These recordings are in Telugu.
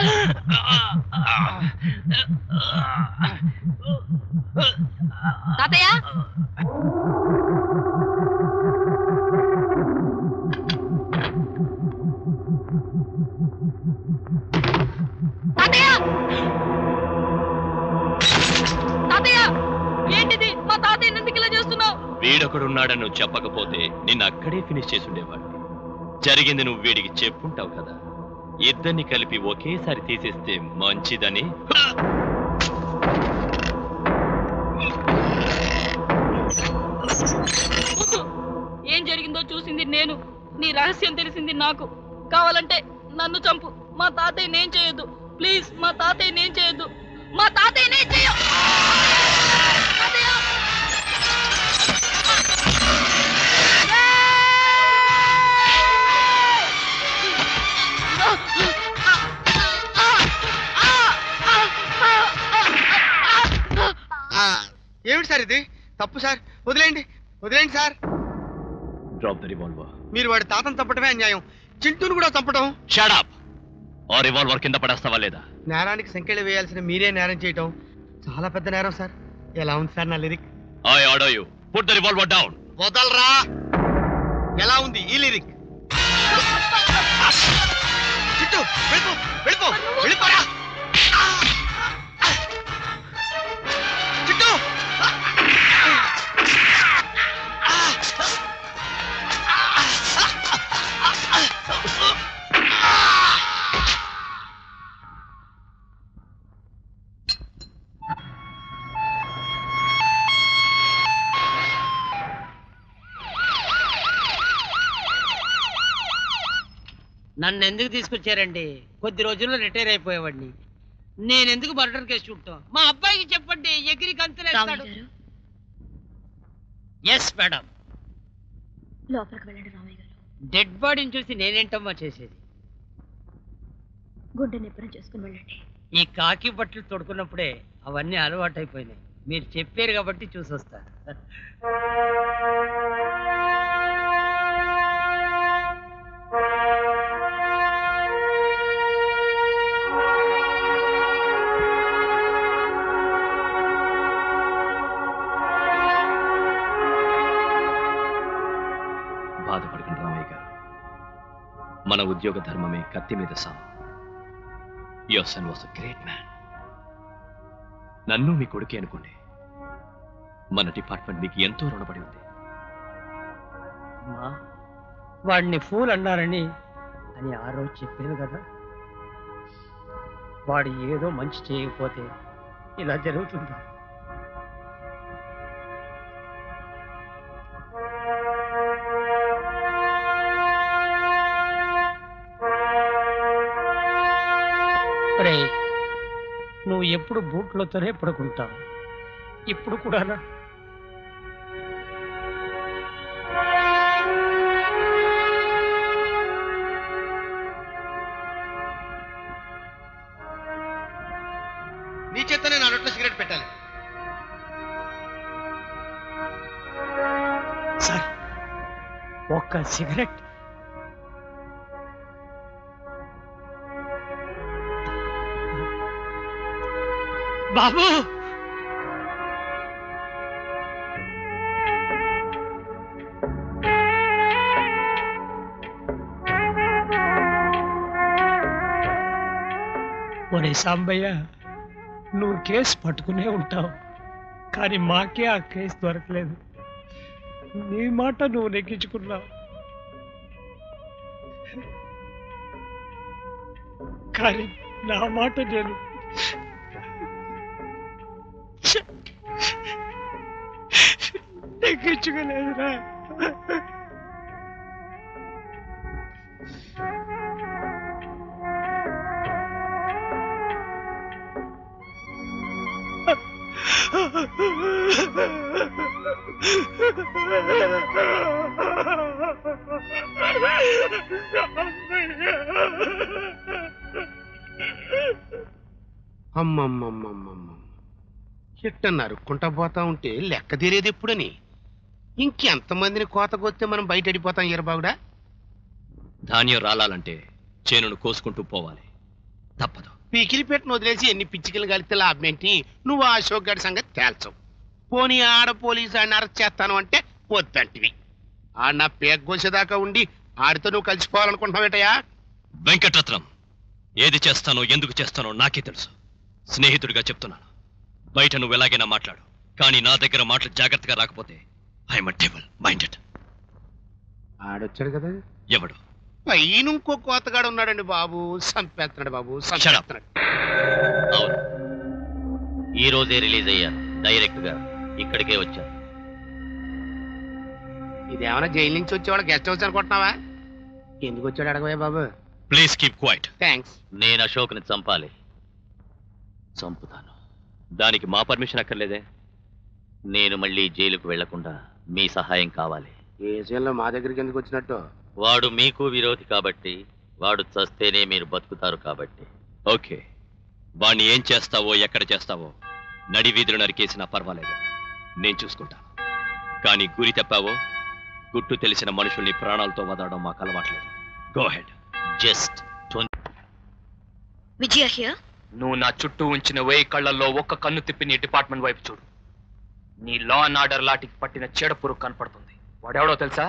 తాతయ్య తాతయ్య తాతయ్య ఏంటిది మా తాతయ్య ఎందుకు ఇలా చేస్తున్నావు వీడొకడున్నాడని నువ్వు చెప్పకపోతే నిన్ను అక్కడే ఫినిష్ చేసి ఉండేవాడిని జరిగింది నువ్వు వీడికి చెప్పుంటావు కదా ఇద్దరిని కలిపి ఒకేసారి తీసేస్తే మంచిదని వద్దు. ఏం జరిగిందో చూసింది నేను నీ రహస్యం తెలిసింది నాకు కావాలంటే నన్ను చంపు మా తాతయ్య నేను చేయొద్దు ప్లీజ్ మా తాతయ్య నేను చేయొద్దు మా తాతయ్య నేను చేయ తాతయ్య! ఆ, ఏమిటి సార్ ఇది తప్పు సార్ వదిలేయండి వదిలేయండి సార్ డ్రాప్ ద రివాల్వర్ మీరు వాడి తాతను చంపటమే అన్యాయం చింటూను కూడా చంపటం షడప్ ఆ రివాల్వర్ కింద పడేస్తావా లేదా నేరానికి సంఖ్యలు వేయాల్సిన మీరే నేరం చేయటం చాలా పెద్ద నేరం సార్ ఎలా ఉంది సార్ నా lyric I order you put the revolver down వదలరా ఎలా ఉంది ఈ లిరిక్ చిట్టు వెళ్ళిపో వెళ్ళిపో వెళ్ళిపోరా చిట్టు నన్ను ఎందుకు తీసుకొచ్చారండి కొద్ది రోజుల్లో రిటైర్ అయిపోయేవాడిని నేను ఎందుకు మర్డర్ కేసు చూడటం మా అబ్బాయికి చెప్పండి ఎగిరి గంతులేస్తాడు ఎస్ మేడం లోపలికి వెళ్ళండి రామయ్య గారు డెడ్ బాడీని చూసి నేనేంటమ్మా చేసేది గుండె నిప్పురం చేసుకుని వెళ్ళండి ఈ కాకి బట్టలు తొడుకున్నప్పుడే అవన్నీ అలవాటైపోయినాయి మీరు చెప్పారు కాబట్టి చూసొస్తా బాధపడకండి రామయ్య గారు మన ఉద్యోగ ధర్మమే కత్తి మీద సాము your son was a great man నన్ను మీ కొడుకే అనుకోండి మన డిపార్ట్మెంట్ మీకు ఎంతో రుణపడి ఉంది అమ్మా వాడిని ఫూల్ అన్నారని అని ఆ రోజు చెప్పాను కదా వాడు ఏదో మంచి చేయకపోతే ఇలా జరుగుతుందా రే నువ్వు ఎప్పుడు బూట్లతోనే పడుకుంటావు ఇప్పుడు కూడానా నీ చేతనే నా నోట్లో సిగరెట్ పెట్టాలి సార్ ఒక్క సిగరెట్ బాబు ఒరే సాంబయ్య నువ్వు కేసు పట్టుకునే ఉంటావు కానీ మాకే ఆ కేసు దొరకలేదు నీ మాట నువ్వు నెగ్గించుకున్నావు కానీ నా మాట నేను నెగ్గించుకోలేదురా అమ్మమ్మమ్మమ్మమ్మ చెట్టన్నారు కుంట పోతా ఉంటే లెక్క తీరేది ఎప్పుడని ఇంకెంతమందిని కోతకొస్తే మనం బయట వెళ్ళిపోతాం ఈరబాగుడా ధాన్యం రాలాలంటే చేనును కోసుకుంటూ పోవాలి తప్పదు పికిలి పెట్టిన వదిలేసి ఎన్ని పిచ్చికలు కలిస్తే లాభం ఏంటి నువ్వు ఆ అశోక్ గడి సంగతి తేల్చవు పోనీ ఆడ పోలీసు ఆడిని అరెస్ట్ చేస్తాను అంటే వద్దంటివి ఆడ నా పేక గోసేదాకా ఉండి ఆడితో నువ్వు కలిసిపోవాలనుకుంటున్నావేటయా వెంకటరత్నం ఏది చేస్తానో ఎందుకు చేస్తానో నాకే తెలుసు స్నేహితుడిగా చెప్తున్నాను బయట నువ్వు ఎలాగైనా మాట్లాడు కానీ నా దగ్గర మాటలు జాగ్రత్తగా రాకపోతే ఐఎమ్ టేబుల్ మైండెడ్ ఆడొచ్చాడు కదా ఎవడు పైన ఇంకో కోతగాడు ఉన్నాడండి బాబు సంపేస్తున్నాడు బాబు Shut up. సంపేస్తున్నాడు అవును ఈ రోజే రిలీజ్ అయ్యాను డైరెక్ట్ గా ఇక్కడికే వచ్చాను ఇదేమన్నా జైలు నుంచి వచ్చేవాడు గెస్ట్ హౌస్ అనుకుంటున్నావా ఎందుకు వచ్చాడు అడగవే బాబు ప్లీజ్ కీప్ క్వైట్ థ్యాంక్స్ నేను అశోక్ని చంపాలి చంపుతాను దానికి మా పర్మిషన్ అక్కర్లేదే నేను మళ్ళీ జైలుకు వెళ్లకుండా మీ సహాయం కావాలి ఏ విషయంలో మా దగ్గరికి ఎందుకు వచ్చినట్టు వాడు మీకు విరోధి కాబట్టి వాడు చస్తేనే మీరు బతుకుతారు కాబట్టి ఓకే వాణ్ణి ఏం చేస్తావో ఎక్కడ చేస్తావో నడి వీధులు నరికేసినా పర్వాలేదు నేను చూసుకుంటాను కానీ గురి తప్పావో గుట్టు తెలిసిన మనుషుల్ని ప్రాణాలతో వదలడం మాకు అలవాట్లేదు go ahead just Vijaya here నువ్వు నా చుట్టూ ఉంచిన వేయి కళ్ళల్లో ఒక్క కన్ను తిప్పి నీ డిపార్ట్మెంట్ వైపు చూడు నీ లా అండ్ ఆర్డర్ లాటికి పట్టిన చీడ పురుగు కనపడుతుంది వాడెవడో తెలుసా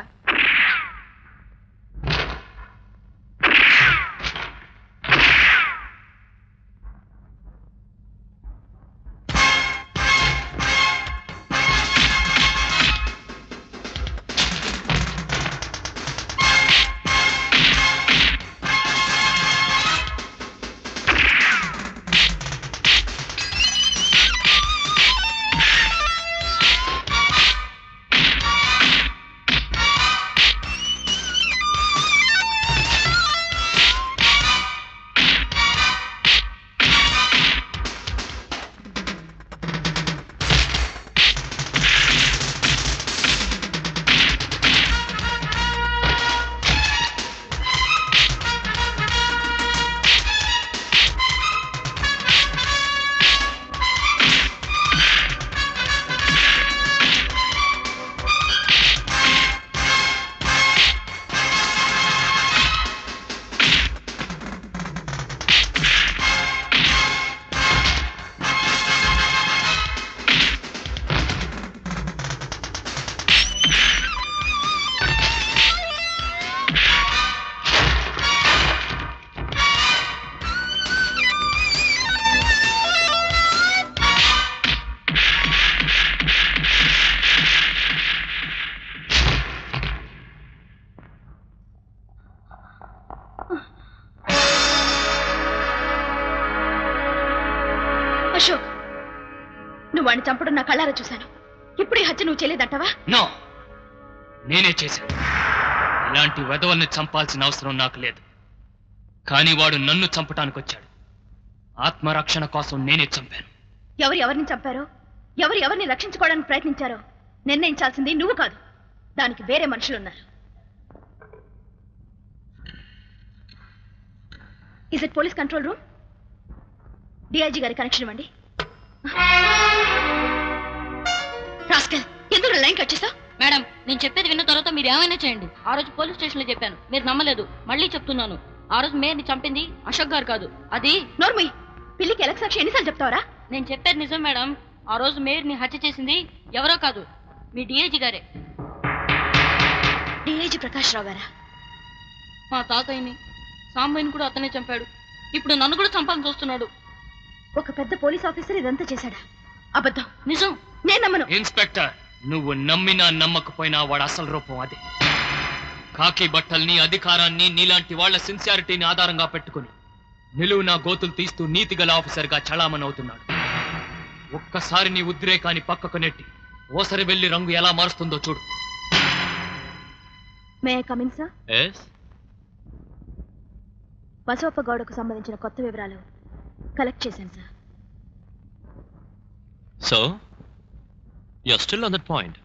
అశోక్ నువ్వు వాడిని చంపడం నా కళ్ళారా చూశాను ఇప్పుడు ఈ హత్య నువ్వు చేయలేదంటావా నో నేనే చేశాను ఇలాంటి వెధవల్ని చంపాల్సిన అవసరం నాకు లేదు కానీ వాడు నన్ను చంపటానికి వచ్చాడు ఆత్మరక్షణ కోసం నేనే చంపాను ఎవరు ఎవరిని చంపారో ఎవరు ఎవరిని రక్షించుకోవడానికి ప్రయత్నించారో నిర్ణయించాల్సింది నువ్వు కాదు దానికి వేరే మనుషులు ఉన్నారు is it police control room DIG గారి కనెక్షన్ ఇవ్వండి రాస్కల్ ఎందుకు లైన్ కట్ చేసావు మేడం నేను చెప్పేది విన్న తర్వాత మీరు ఏమైనా చేయండి ఆ రోజు పోలీస్ స్టేషన్ లో చెప్పాను మీరు నమ్మలేదు మళ్ళీ చెప్తున్నాను ఆ రోజు మేయర్ని చంపింది అశోక్ గారు కాదు అది నోర్మి పిల్లికి ఎలక్ సాక్షి ఎన్నిసార్లు చెప్తావరా నేను చెప్పేది నిజం మేడం ఆ రోజు మేయర్ని హత్య చేసింది ఎవరో కాదు మీ డిఐజీ గారే డిఐజీ ప్రకాష్ రావు గారా మా తాతయ్యని సాంబయ్యని కూడా అతనే చంపాడు ఇప్పుడు నన్ను కూడా చంపాలని చూస్తున్నాడు ఒక పెద్ద పోలీస్ ఆఫీసర్ ఇదంతా చేశాడా అబద్ధం నిజం నేను నమ్మను ఇన్స్పెక్టర్ నువ్వు నమ్మినా నమ్మకపోయినా వాడు అసలు రూపం అదే కాకి బట్టల్ని అధికారాన్ని నీలాంటి వాళ్ళ సిన్సియారిటీని ఆధారంగా పెట్టుకుని నిలువు నా గోతులు తీస్తూ నీతిగల ఆఫీసర్గా చలామణవుతున్నాడు ఒక్కసారి నీ ఉద్రేకాన్ని పక్కకు నెట్టి ఓసరి వెళ్లి రంగు ఎలా మారుస్తుందో చూడు may come in sir yes Basavappa గౌడకు సంబంధించిన కొత్త వివరాలు కలెక్ట్ చేశాను sir so you're still on that point.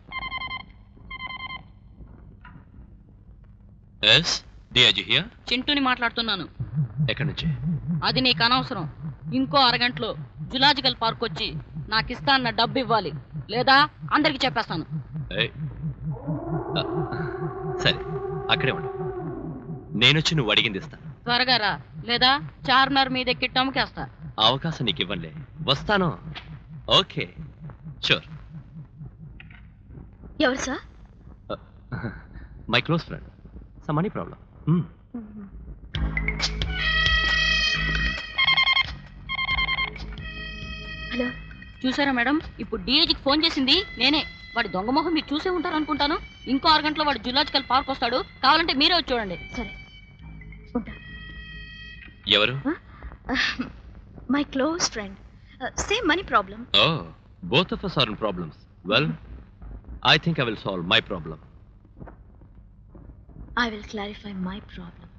Yes, DIG here. చింటూని మాట్లాడుతున్నాను ఎక్కడి నుంచి అది నీకు అనవసరం ఇంకో అరగంటలో జులాజికల్ పార్క్ వచ్చి నాకు ఇస్తా అన్న డబ్బు ఇవ్వాలి లేదా అందరికి చెప్పేస్తాను ఏయ్. ఆ, సరే అక్కడే ఉండు నేనొచ్చి నువ్వు అడిగింది ఇస్తాను త్వరగా రా లేదా చార్మినార్ మీద ఎక్కి టమ్కేస్తా ఆ అవకాశం నీకు ఇవ్వండి వస్తాను ఓకే షూర్ ఎవరు sir my close friend some money problem hello చూసారా మేడం ఇప్పుడు డిఐజికి ఫోన్ చేసింది నేనే వాడి దొంగ మొహం మీరు చూసే ఉంటారు అనుకుంటాను ఇంకో ఆరు గంటలో వాడు జులాజికల్ పార్క్ వస్తాడు కావాలంటే మీరే వచ్చి చూడండి సరే ఉంటా ఎవరు my close friend same money problem oh both of us are in problems well I think I will solve my problem I will clarify my problem